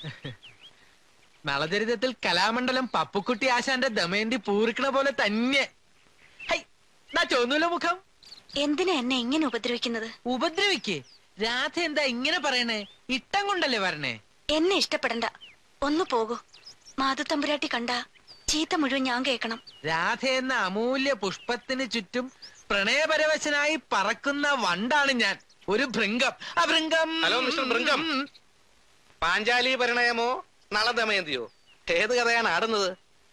നളചരിതത്തിൽ കലാമണ്ഡലം പപ്പുക്കുട്ടി ആശാന്റെ ദമയന്തി പൂരിക്കണ പോലെ തന്നെ ഹൈ, ദാ ചോന്നൂല മുഖം എന്തിനാ എന്നെ ഇങ്ങനെ ഉപദ്രവിക്കുന്നത് ഉപദ്രവിക്ക് രാധ എന്താ ഇങ്ങനെ പറയണേ ഇട്ടം കൊണ്ടല്ലേ വരണേ എന്നെ ഇഷ്ടപ്പെടണ്ട ഒന്ന് പോകൂ മാധു തമ്പുരാട്ടി കണ്ട ചീത്ത മുഴുവൻ ഞാൻ കേൾക്കണം രാധ എന്ന അമൂല്യ പുഷ്പത്തിന് ചുറ്റും പ്രണയപരവശനായി പറക്കുന്ന വണ്ടാണ് ഞാൻ ഒരു ഭൃംഗം ആ ഭൃംഗം ഹലോ, മിസ്റ്റർ ഭൃംഗം. പാഞ്ചാലി പരിണയമോ നളദമയന്തിയോ ഏത് കഥയാണ് ആടുന്നത്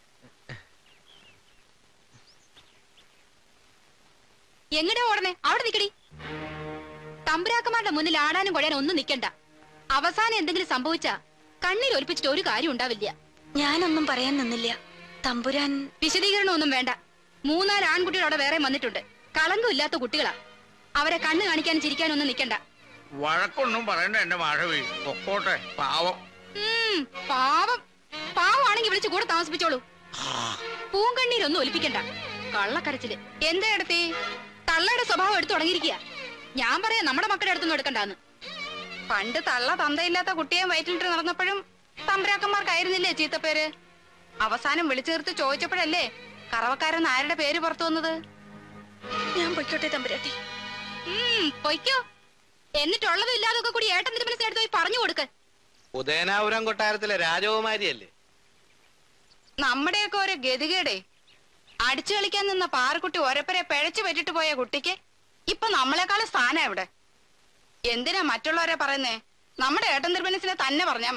എങ്ങടെ ഓടണേ അവിടെ നിക്കടി തമ്പുരാക്കന്മാരുടെ മുന്നിൽ ആടാനും കൊഴയാനും ഒന്നും നിക്കണ്ട അവസാനം എന്തെങ്കിലും സംഭവിച്ചാ കണ്ണിൽ ഒലിപ്പിച്ചിട്ട് ഒരു കാര്യം ഉണ്ടാവില്ല ഞാനൊന്നും പറയാൻ നിന്നില്ല തമ്പുരാൻ വിശദീകരണം ഒന്നും വേണ്ട മൂന്നാല് ആൺകുട്ടികൾ അവിടെ വേറെ വന്നിട്ടുണ്ട് കളങ്കമില്ലാത്ത കുട്ടികളാ അവരെ കണ്ണ് കാണിക്കാനും ചിരിക്കാനും ഒന്നും നിക്കണ്ട വഴക്കൊന്നും പറയണ്ട എന്റെ മാധവി പൊക്കോട്ടെ പാവം ഉം, പാവം പാവമാണെങ്കിൽ വിളിച്ച് കൂടെ താമസിപ്പിച്ചോളൂ പൂങ്കണ്ണീരൊന്നും ഒലിപ്പിക്കണ്ട കള്ളക്കരച്ചില് എന്താ എടുത്തേ തള്ളയുടെ സ്വഭാവം എടുത്തു തുടങ്ങിയിരിക്കുക ഞാൻ പറയാം നമ്മുടെ മക്കളുടെ അടുത്തൊന്നും എടുക്കണ്ടാന്ന് പണ്ട് തള്ള തന്തയില്ലാത്ത കുട്ടിയെ വയറ്റിലിട്ട് നടന്നപ്പോഴും തമ്പരാക്കന്മാർക്കായിരുന്നില്ലേ ചീത്തപ്പേര് അവസാനം വിളിച്ചു ചേർത്ത് ചോദിച്ചപ്പോഴല്ലേ കറവക്കാരൻ ആരുടെ പേര് പുറത്തു വന്നത് ഞാൻ പൊയ്ക്കോട്ടെ തമ്പുരാട്ടി ഉം, പൊയ്ക്കോ എന്നിട്ടുള്ളതും ഇല്ലാതൊക്കെ കൂടി ഏട്ടൻ തിരുമനസിനടുത്ത് പോയി പറഞ്ഞു കൊടുക്ക് ഉദയനാപുരം കൊട്ടാരത്തിലെ രാജകുമാരിയല്ലേ നമ്മുടെയൊക്കെ ഒരു ഗതികേടേ അടിച്ചു കളിക്കാൻ നിന്ന പാറക്കുട്ടി ഒരപ്പരെ പിഴച്ചു പറ്റിട്ട് പോയ കുട്ടിക്ക് ഇപ്പൊ നമ്മളെക്കാളും സ്ഥാനം എവിടെ എന്തിനാ മറ്റുള്ളവരെ പറയുന്നേ നമ്മുടെ ഏട്ടൻ തിരുമനസിനെ തന്നെ പറഞ്ഞാ